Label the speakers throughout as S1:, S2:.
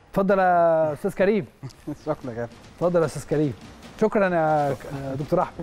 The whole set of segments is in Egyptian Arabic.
S1: اتفضل يا استاذ كريم
S2: شكرا يا
S1: اتفضل يا استاذ كريم شكرا يا يا دكتور احمد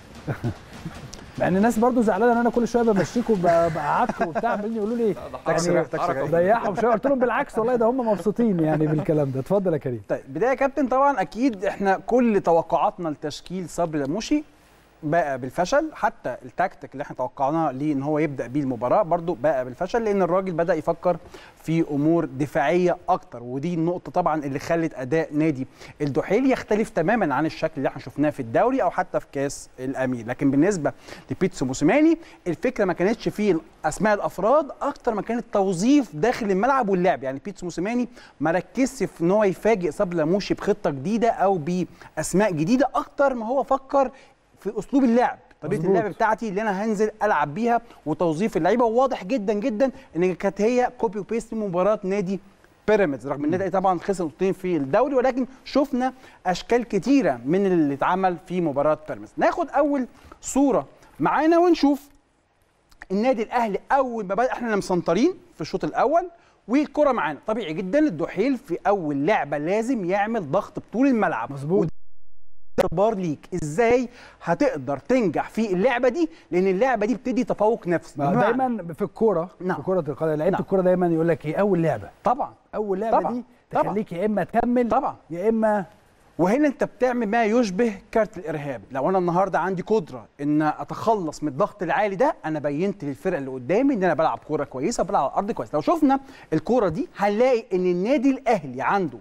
S1: مع ان الناس برضو زعلانه ان انا كل شويه بمشيك وبقعدك وبتاع عمالين يقولوا لي يعني ريحهم شويه قلت لهم بالعكس والله ده هم مبسوطين يعني بالكلام ده اتفضل يا كريم
S2: طيب بدايه يا كابتن طبعا اكيد احنا كل توقعاتنا لتشكيل صبري لموشي بقى بالفشل حتى التكتيك اللي احنا توقعناه ليه ان هو يبدا بيه المباراه برضو بقى بالفشل لان الراجل بدا يفكر في امور دفاعيه اكتر ودي النقطه طبعا اللي خلت اداء نادي الدحيل يختلف تماما عن الشكل اللي احنا شفناه في الدوري او حتى في كاس الامير لكن بالنسبه لبيتسو موسيماني الفكره ما كانتش في اسماء الافراد اكتر ما كانت توظيف داخل الملعب واللعب يعني بيتسو موسيماني ما ركزش في ان هو يفاجئ صبري لاموشي بخطه جديده او باسماء جديده اكتر ما هو فكر في اسلوب اللعب طريقه
S1: مظبوط.
S2: اللعب بتاعتي اللي انا هنزل العب بيها وتوظيف اللعيبه وواضح جدا جدا ان كانت هي كوبي وبيست من مباراه نادي بيراميدز رغم ان النادي طبعا خسر نقطتين في الدوري ولكن شفنا اشكال كتيره من اللي اتعمل في مباراه بيراميدز ناخد اول صوره معانا ونشوف النادي الاهلي اول ما بدا احنا اللي مسنطرين في الشوط الاول والكره معانا طبيعي جدا الدحيل في اول لعبه لازم يعمل ضغط بطول الملعب
S1: مظبوط
S2: اختبار ليك ازاي هتقدر تنجح في اللعبه دي لان اللعبه دي بتدي تفوق نفسي
S1: ما
S2: بمعنى-
S1: دايما في الكوره
S2: نعم.
S1: في كره القدم لعيبه
S2: نعم.
S1: الكوره دايما يقول لك ايه اول لعبه
S2: طبعا
S1: اول لعبه
S2: طبعاً.
S1: دي
S2: طبعاً.
S1: تخليك يا اما تكمل
S2: طبعا
S1: يا اما
S2: وهنا انت بتعمل ما يشبه كارت الارهاب لو انا النهارده عندي قدره ان اتخلص من الضغط العالي ده انا بينت للفرقه اللي قدامي ان انا بلعب كوره كويسه بلعب على الارض كويس لو شفنا الكوره دي هنلاقي ان النادي الاهلي عنده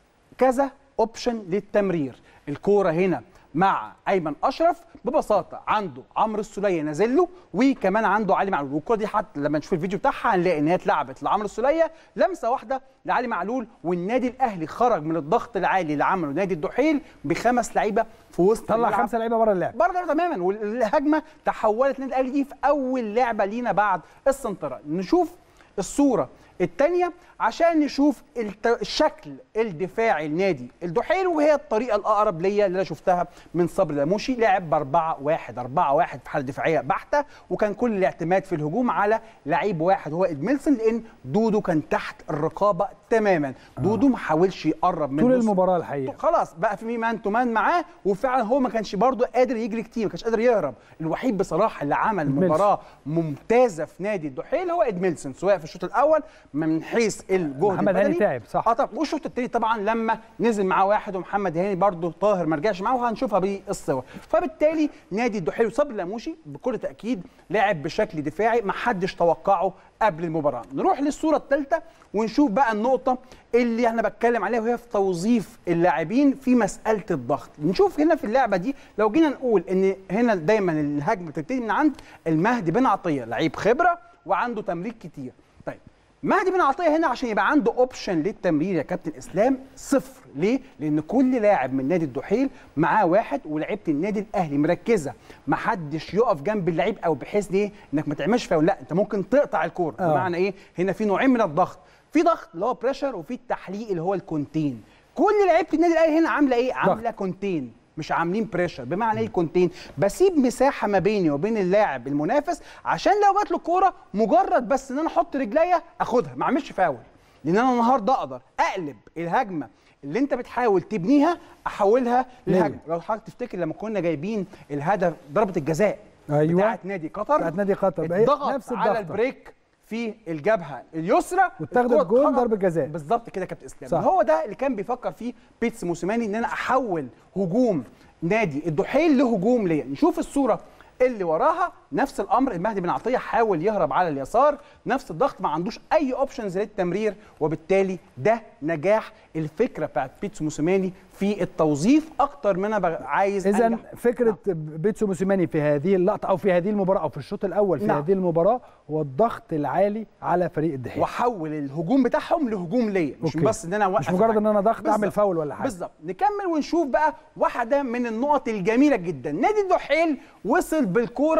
S2: كذا اوبشن للتمرير الكوره هنا مع ايمن اشرف ببساطه عنده عمرو السوليه نازل له وكمان عنده علي معلول والكوره دي حتى لما نشوف الفيديو بتاعها هنلاقي ان هي اتلعبت لعمرو السوليه لمسه واحده لعلي معلول والنادي الاهلي خرج من الضغط العالي اللي عمله نادي الدحيل بخمس لعيبه في وسط
S1: طلع
S2: الملعب.
S1: خمسه لعيبه بره اللعب
S2: بره تماما والهجمه تحولت النادي الاهلي دي في اول لعبه لينا بعد السنتره نشوف الصوره الثانيه عشان نشوف الت- الشكل الدفاعي لنادي الدحيل وهي الطريقه الاقرب ليا اللي انا شفتها من صبري لاموشي لعب ب 4 1 4 1 في حاله دفاعيه بحته وكان كل الاعتماد في الهجوم على لعيب واحد هو ادميلسون لان دودو كان تحت الرقابه تماما دودو ما حاولش يقرب من
S1: طول
S2: بص-
S1: المباراه الحقيقه
S2: خلاص بقى في مان تو مان معاه وفعلا هو ما كانش برضه قادر يجري كتير ما كانش قادر يهرب الوحيد بصراحه اللي عمل
S1: إدميلسون.
S2: مباراه ممتازه في نادي الدحيل هو ادميلسون سواء في الشوط الاول من حيث الجهد
S1: محمد هاني
S2: البدني.
S1: تعب، صح.
S2: اه طب والشوط الثاني طبعا لما نزل معاه واحد ومحمد هاني برضه طاهر ما رجعش معاه وهنشوفها بالصور فبالتالي نادي الدحيل وصبري لاموشي بكل تاكيد لعب بشكل دفاعي ما حدش توقعه قبل المباراه نروح للصوره الثالثه ونشوف بقى النقطه اللي انا بتكلم عليها وهي في توظيف اللاعبين في مساله الضغط نشوف هنا في اللعبه دي لو جينا نقول ان هنا دايما الهجمه بتبتدي من عند المهدي بن عطيه لعيب خبره وعنده تمرير كتير طيب مهدي بن عطيه هنا عشان يبقى عنده اوبشن للتمرير يا كابتن اسلام صفر ليه لان كل لاعب من نادي الدحيل معاه واحد ولعيبه النادي الاهلي مركزه ما حدش يقف جنب اللعيب او بحيث ايه انك ما تعملش فاول لا انت ممكن تقطع الكوره
S1: آه.
S2: بمعنى ايه هنا في نوعين من الضغط في ضغط اللي هو بريشر وفي التحليق اللي هو الكونتين كل لعيبه النادي الاهلي هنا عامله ايه عامله كونتين مش عاملين بريشر بمعنى ايه كونتين بسيب مساحه ما بيني وبين اللاعب المنافس عشان لو جات له كوره مجرد بس ان انا احط رجليا اخدها ما اعملش فاول لان انا النهارده اقدر اقلب الهجمه اللي انت بتحاول تبنيها احولها لهجمه لو حضرتك تفتكر لما كنا جايبين الهدف ضربه الجزاء
S1: أيوة.
S2: بتاعت نادي قطر
S1: بتاعت نادي قطر. بقى
S2: اتضغط
S1: نفس
S2: على
S1: الضغطة.
S2: البريك في الجبهه اليسرى
S1: واتاخدت
S2: الكرة
S1: جون
S2: اتخبط.
S1: ضربة جزاء.
S2: بالظبط كده يا كابتن اسلام
S1: صح.
S2: هو ده اللي كان بيفكر فيه بيتس موسيماني ان انا احول هجوم نادي الدحيل لهجوم ليا نشوف الصوره اللي وراها نفس الامر المهدي بن عطيه حاول يهرب على اليسار نفس الضغط ما عندوش اي اوبشنز للتمرير وبالتالي ده نجاح الفكره بتاعت بيتس موسيماني في التوظيف اكتر من انا بقى عايز
S1: اذا
S2: أنجح.
S1: فكره بيتسو موسيماني في هذه اللقطه او في هذه المباراه او في الشوط الاول في
S2: نعم.
S1: هذه المباراه هو الضغط العالي على فريق الدحيل
S2: واحول الهجوم بتاعهم لهجوم ليا مش
S1: أوكي.
S2: بس ان انا اوقف
S1: مش مجرد ان انا ضغط اعمل
S2: بالظبط.
S1: فاول ولا حاجه
S2: بالظبط نكمل ونشوف بقى واحده من النقط الجميله جدا نادي الدحيل وصل بالكوره لنص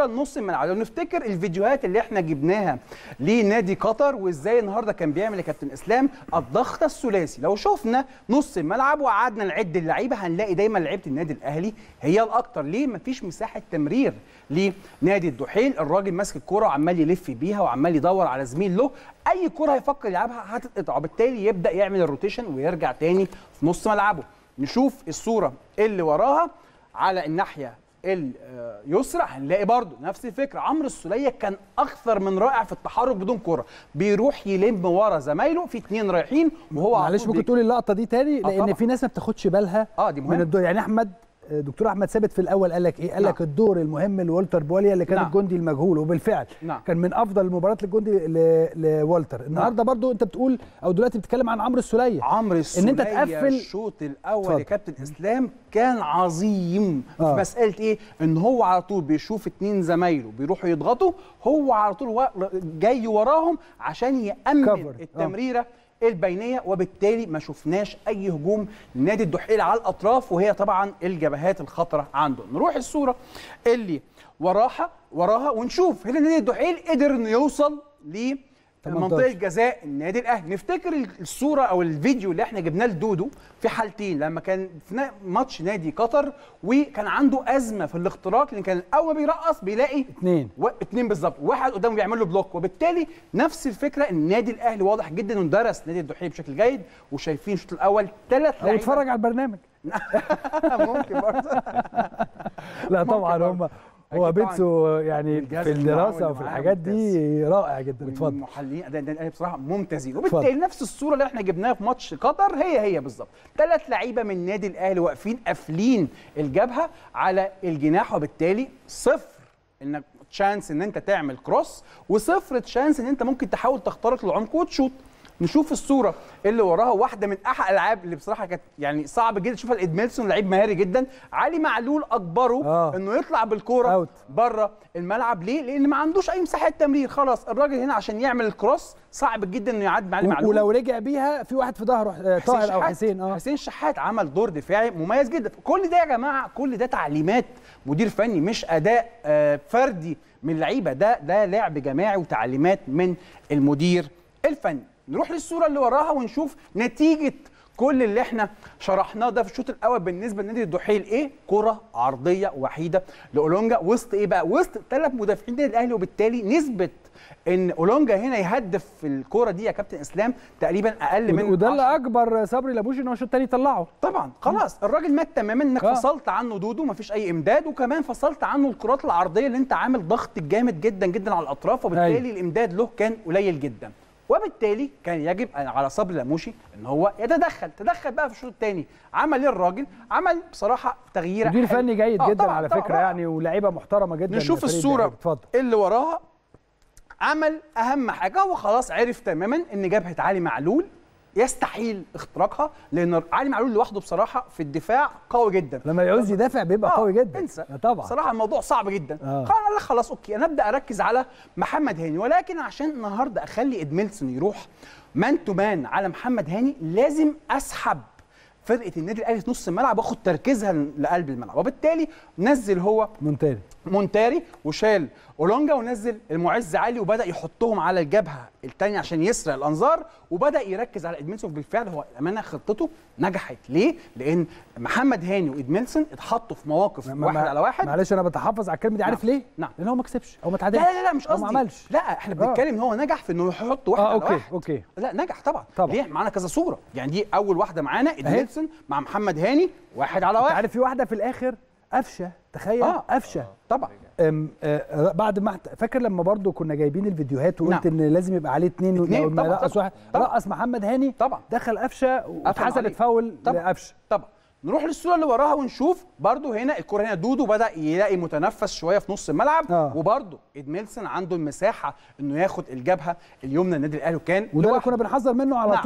S2: الملعب لو نفتكر الفيديوهات اللي احنا جبناها لنادي قطر وازاي النهارده كان بيعمل يا كابتن اسلام الضغط الثلاثي لو شفنا نص الملعب وقعدنا نعد اللعيبه هنلاقي دايما لعيبه النادي الاهلي هي الاكتر ليه مفيش مساحه تمرير لنادي الدحيل الراجل ماسك الكوره وعمال يلف بيها وعمال يدور على زميل له اي كوره هيفكر يلعبها هتتقطع وبالتالي يبدا يعمل الروتيشن ويرجع تاني في نص ملعبه نشوف الصوره اللي وراها على الناحيه اليسرى هنلاقي برضو نفس الفكره عمرو السوليه كان اكثر من رائع في التحرك بدون كره بيروح يلم ورا زمايله في اتنين رايحين وهو
S1: معلش ممكن تقولي اللقطه دي تاني لان
S2: طبعا.
S1: في ناس ما بتاخدش بالها
S2: اه دي
S1: من
S2: مهمه
S1: الدور يعني احمد دكتور احمد ثابت في الاول قال لك ايه قال
S2: نعم.
S1: لك الدور المهم لوالتر بواليا اللي كان
S2: نعم.
S1: الجندي المجهول وبالفعل
S2: نعم.
S1: كان من افضل المباريات للجندي ل- لوالتر النهارده برضو انت بتقول او دلوقتي بتتكلم عن عمرو السوليه
S2: عمرو السوليه
S1: إن أنت تقفل-
S2: الشوط الاول
S1: اتفضل.
S2: يا كابتن اسلام كان عظيم
S1: آه.
S2: في مساله ايه ان هو على طول بيشوف اتنين زمايله بيروحوا يضغطوا هو على طول وا- جاي وراهم عشان يامن
S1: Cover. آه.
S2: التمريره البينيه وبالتالي ما شفناش اي هجوم لنادي الدحيل على الاطراف وهي طبعا الجبهات الخطره عنده نروح الصوره اللي وراها وراها ونشوف هنا نادي الدحيل قدر انه يوصل ل
S1: 18.
S2: منطقه جزاء النادي الاهلي نفتكر الصوره او الفيديو اللي احنا جبناه لدودو في حالتين لما كان في نا- ماتش نادي قطر وكان عنده ازمه في الاختراق لان كان اول ما بيرقص بيلاقي
S1: اتنين
S2: و... اتنين بالظبط واحد قدامه بيعمل له بلوك وبالتالي نفس الفكره ان النادي الاهلي واضح جدا انه درس نادي الدحيل بشكل جيد وشايفين الشوط الاول ثلاث
S1: او اتفرج على البرنامج
S2: ممكن برضه
S1: لا
S2: ممكن
S1: طبعا
S2: برضه.
S1: هم
S2: أكيد
S1: هو
S2: طبعاً.
S1: بيتسو يعني
S2: الجهاز
S1: في
S2: اللي معاه
S1: الدراسه
S2: واللي
S1: وفي
S2: معاه
S1: الحاجات دي رائع جدا اتفضل
S2: المحللين اداء النادي الاهلي بصراحه ممتازين وبالتالي نفس الصوره اللي احنا جبناها في ماتش قطر هي هي بالظبط ثلاث لعيبه من النادي الاهلي واقفين قافلين الجبهه على الجناح وبالتالي صفر انك تشانس ان انت تعمل كروس وصفر تشانس ان انت ممكن تحاول تخترق العمق وتشوط نشوف الصوره اللي وراها واحده من احلى الالعاب اللي بصراحه كانت يعني صعب جدا تشوفها لادميلسون لعيب مهاري جدا علي معلول اجبره
S1: آه.
S2: انه يطلع بالكوره
S1: أوت.
S2: بره الملعب ليه؟ لان ما عندوش اي مساحه تمرير خلاص الراجل هنا عشان يعمل الكروس صعب جدا انه يعدي مع علي
S1: و-
S2: معلول
S1: ولو رجع بيها في واحد في ظهره آه،
S2: حسين
S1: طاهر او
S2: شحات.
S1: حسين اه
S2: حسين شحات عمل دور دفاعي مميز جدا كل ده يا جماعه كل ده تعليمات مدير فني مش اداء آه، فردي من لعيبه ده ده لعب جماعي وتعليمات من المدير الفني نروح للصوره اللي وراها ونشوف نتيجه كل اللي احنا شرحناه ده في الشوط الاول بالنسبه لنادي الدحيل ايه كره عرضيه وحيده لاولونجا وسط ايه بقى وسط ثلاث مدافعين النادي الاهلي وبالتالي نسبه ان اولونجا هنا يهدف في الكوره دي يا كابتن اسلام تقريبا اقل من
S1: وده
S2: 10.
S1: اللي اكبر صبري لابوش ان هو الشوط الثاني يطلعه
S2: طبعا خلاص الراجل مات تماما انك
S1: آه.
S2: فصلت عنه دودو مفيش اي امداد وكمان فصلت عنه الكرات العرضيه اللي انت عامل ضغط جامد جدا جدا على الاطراف وبالتالي
S1: أيوة.
S2: الامداد له كان قليل جدا وبالتالي كان يجب أن- على صبري لاموشي ان هو يتدخل تدخل بقى في الشوط الثاني عمل ايه الراجل عمل بصراحه تغيير
S1: مدير
S2: حلو.
S1: فني جيد
S2: آه،
S1: جدا
S2: طبعاً،
S1: على
S2: طبعاً،
S1: فكره
S2: رائع.
S1: يعني ولاعيبه محترمه جدا
S2: نشوف
S1: فريد
S2: الصوره
S1: دهب. اتفضل
S2: اللي وراها عمل اهم حاجه هو خلاص عرف تماما ان جبهه علي معلول يستحيل اختراقها لان علي معلول لوحده بصراحه في الدفاع قوي جدا
S1: لما يعوز يدافع بيبقى
S2: آه،
S1: قوي جدا
S2: انسى
S1: آه، طبعا
S2: صراحه الموضوع صعب جدا
S1: آه.
S2: قال لا خلاص اوكي انا ابدا اركز على محمد هاني ولكن عشان النهارده اخلي ادميلسون يروح مان تو مان على محمد هاني لازم اسحب فرقه النادي الاهلي في نص الملعب واخد تركيزها لقلب الملعب وبالتالي نزل هو
S1: مونتاري
S2: مونتاري وشال اولونجا ونزل المعز علي وبدا يحطهم على الجبهه الثانيه عشان يسرق الانظار وبدا يركز على ادميلسون بالفعل هو الامانه خطته نجحت ليه؟ لان محمد هاني وادميلسون اتحطوا في مواقف
S1: ما-
S2: واحد
S1: ما-
S2: على واحد
S1: معلش انا بتحفظ على الكلمه دي عارف
S2: نعم.
S1: ليه؟
S2: نعم.
S1: لان هو ما كسبش او ما
S2: لا
S1: تعادلش
S2: لا لا, لا مش
S1: أو
S2: قصدي
S1: ما عملش
S2: لا احنا بنتكلم ان هو نجح في انه يحط واحد
S1: اه
S2: على
S1: اوكي
S2: واحد
S1: اوكي
S2: لا نجح طبعا
S1: طبعا.
S2: ليه معانا كذا صوره يعني دي اول واحده معانا ادميلسون مع محمد هاني واحد على
S1: انت
S2: واحد
S1: عارف في واحده في الاخر قفشه تخيل
S2: آه.
S1: قفشه
S2: طبعا
S1: أم آه بعد ما احت- فاكر لما برضو كنا جايبين الفيديوهات وقلت
S2: نعم.
S1: ان لازم يبقى عليه اتنين
S2: اتنين،
S1: لو ما
S2: طبعاً،
S1: رقص
S2: طبعاً،
S1: واحد
S2: طبعاً.
S1: رقص محمد هاني
S2: طبعا
S1: دخل قفشه
S2: عليه.
S1: واتحسبت فاول
S2: طبعاً.
S1: لقفشه
S2: طبعا نروح للصوره اللي وراها ونشوف برضو هنا الكره هنا دودو بدا يلاقي متنفس شويه في نص الملعب
S1: آه.
S2: وبرضو ادميلسون عنده المساحه انه ياخد الجبهه اليمنى النادي الاهلي وكان
S1: وده اللي
S2: لوحده.
S1: كنا بنحذر منه على
S2: نعم.
S1: طول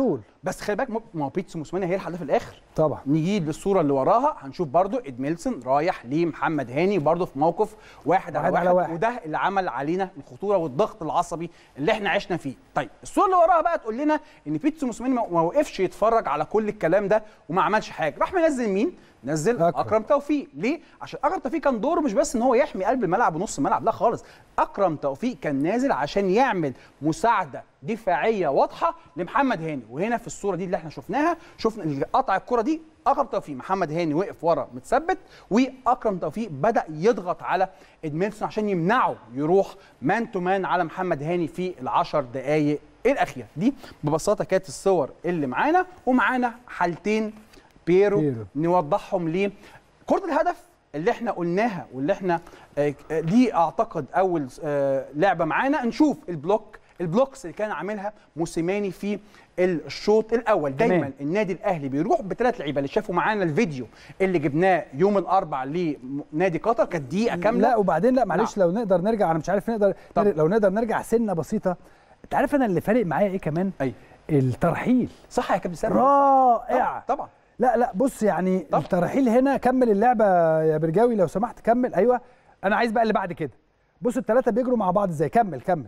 S2: بس خلي بالك ما هو بيتسو موسيماني هيلحق ده في الاخر
S1: طبعا
S2: نجيب للصوره اللي وراها هنشوف برضو ادميلسون رايح لمحمد هاني برضو في موقف واحد,
S1: واحد
S2: على واحد,
S1: على واحد.
S2: وده اللي عمل علينا الخطوره والضغط العصبي اللي احنا عشنا فيه طيب الصوره اللي وراها بقى تقول لنا ان بيتسو موسيماني ما ما وقفش يتفرج على كل الكلام ده وما عملش حاجه راح منزل مين نزل
S1: أكرم.
S2: اكرم, أكرم توفيق ليه عشان اكرم توفيق كان دوره مش بس ان هو يحمي قلب الملعب ونص الملعب لا خالص اكرم توفيق كان نازل عشان يعمل مساعده دفاعيه واضحه لمحمد هاني وهنا في الصوره دي اللي احنا شفناها شفنا اللي قطع الكره دي اكرم توفيق محمد هاني وقف ورا متثبت واكرم توفيق بدا يضغط على ادميلسون عشان يمنعه يروح مان تو مان على محمد هاني في العشر دقائق الاخيره دي ببساطه كانت الصور اللي معانا ومعانا حالتين بيرو,
S1: بيرو.
S2: بيرو. نوضحهم ليه كره الهدف اللي احنا قلناها واللي احنا آه، آه، دي اعتقد اول آه، لعبه معانا نشوف البلوك البلوكس اللي كان عاملها موسيماني في الشوط الاول دايما
S1: تمام.
S2: النادي الاهلي بيروح بثلاث لعيبه اللي شافوا معانا الفيديو اللي جبناه يوم الاربع لنادي قطر كانت دقيقه كامله
S1: لا وبعدين لا معلش لو نقدر نرجع انا مش عارف نقدر
S2: طب.
S1: لو نقدر نرجع سنه بسيطه انت عارف انا اللي فارق معايا ايه كمان
S2: اي
S1: الترحيل
S2: صح يا كابتن سامي
S1: رائع
S2: طبعا
S1: لا لا بص يعني
S2: طب.
S1: الترحيل هنا كمل اللعبه يا برجاوي لو سمحت كمل ايوه انا عايز بقى اللي بعد كده بص الثلاثه بيجروا مع بعض ازاي كمل كمل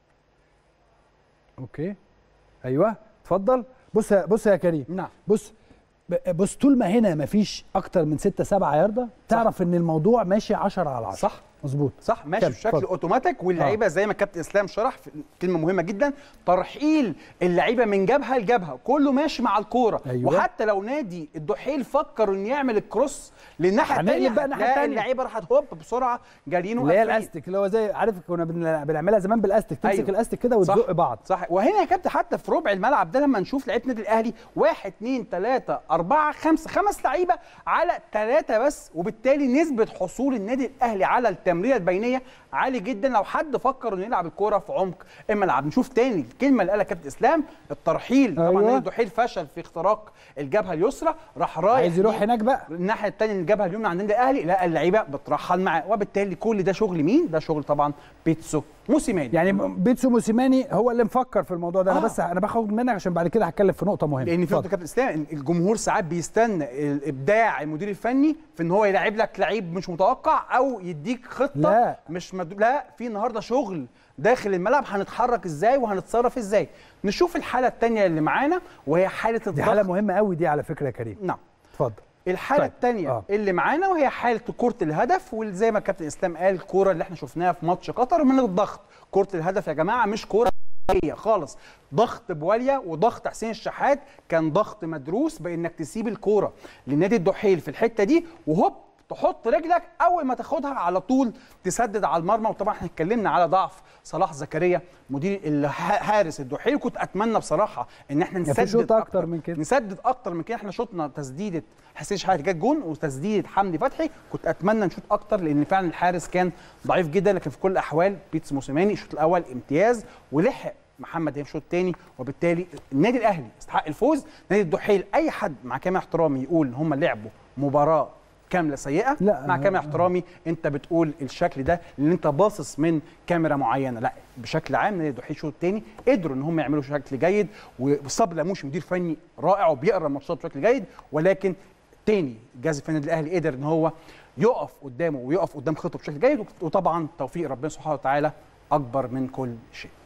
S1: اوكي ايوه اتفضل بص يا- بص يا كريم
S2: نعم
S1: بص ب- بص طول ما هنا مفيش اكتر من 6 7 ياردة تعرف ان الموضوع ماشي 10 على 10
S2: صح
S1: مظبوط
S2: صح ماشي
S1: كمل،
S2: بشكل
S1: اتفضل.
S2: اوتوماتيك واللعيبه زي ما الكابتن اسلام شرح في كلمه مهمه جدا ترحيل اللعيبه من جبهه لجبهه كله ماشي مع الكوره
S1: أيوة.
S2: وحتى لو نادي الدحيل فكر انه يعمل الكروس للناحيه
S1: هنقلب
S2: الثانيه
S1: بقى الناحية التانية.
S2: اللعيبه راحت هوب بسرعه جارين
S1: اللي هي
S2: وقافلين.
S1: الاستيك اللي هو زي عارف كنا بن- بنعملها زمان بالاستيك تمسك
S2: أيوة.
S1: الاستيك كده وتزق
S2: صح.
S1: بعض
S2: صح وهنا يا كابتن حتى في ربع الملعب ده لما نشوف لعيبه النادي الاهلي واحد اثنين ثلاثه اربعه خمسه خمس لعيبه على ثلاثه بس وبالتالي نسبه حصول النادي الاهلي على التمريره البينيه عالي جدا لو حد فكر انه يلعب الكوره في عمق الملعب نشوف تاني الكلمه اللي قالها كابتن اسلام الترحيل طبعا
S1: أيوة.
S2: نادي الدحيل فشل في اختراق الجبهه اليسرى راح رايح
S1: عايز يروح
S2: ليه؟
S1: هناك بقى
S2: الناحيه الثانيه الجبهه اليمنى عند النادي الاهلي لا اللعيبه بترحل معاه وبالتالي كل ده شغل مين ده شغل طبعا بيتسو موسيماني
S1: يعني بيتسو موسيماني هو اللي مفكر في الموضوع ده انا
S2: آه.
S1: بس انا باخد منك عشان بعد كده هتكلم في نقطه مهمه
S2: لان في
S1: اتفضل.
S2: نقطه كابتن اسلام إن الجمهور ساعات بيستنى الابداع المدير الفني في ان هو يلعب لك لعيب مش متوقع او يديك خطه
S1: لا.
S2: مش مد... لا في النهارده شغل داخل الملعب هنتحرك ازاي وهنتصرف ازاي نشوف الحاله الثانيه اللي معانا وهي حاله
S1: دي
S2: الضغط
S1: حاله مهمه قوي دي على فكره يا كريم
S2: نعم
S1: اتفضل
S2: الحاله
S1: طيب.
S2: الثانيه
S1: آه.
S2: آه. اللي معانا وهي حاله كره الهدف وزي ما كابتن اسلام قال الكوره اللي احنا شفناها في ماتش قطر من الضغط كره الهدف يا جماعه مش كوره هي خالص ضغط بواليا وضغط حسين الشحات كان ضغط مدروس بانك تسيب الكوره لنادي الدحيل في الحته دي وهوب تحط رجلك اول ما تاخدها على طول تسدد على المرمى وطبعا احنا اتكلمنا على ضعف صلاح زكريا مدير ال- حارس الدحيل كنت اتمنى بصراحه ان احنا
S1: في
S2: نسدد
S1: شوط أكتر من كده.
S2: نسدد اكتر من كده احنا شطنا تسديده حسين شحات جت جون وتسديده حمدي فتحي كنت اتمنى نشوط اكتر لان فعلا الحارس كان ضعيف جدا لكن في كل الاحوال بيتس موسيماني الشوط الاول امتياز ولحق محمد هيم الشوط الثاني وبالتالي النادي الاهلي استحق الفوز نادي الدحيل اي حد مع كامل احترامي يقول ان هم لعبوا مباراه كامله سيئه
S1: لا،
S2: مع
S1: أنا-
S2: كامل احترامي انت بتقول الشكل ده لان انت باصص من كاميرا معينه لا بشكل عام نادي الدحيل الشوط الثاني قدروا ان هم يعملوا شكل جيد وصبري لموش مدير فني رائع وبيقرا الماتشات بشكل جيد ولكن تاني الجهاز الفني النادي الاهلي قدر ان هو يقف قدامه ويقف قدام خطه بشكل جيد وطبعا توفيق ربنا سبحانه وتعالى اكبر من كل شيء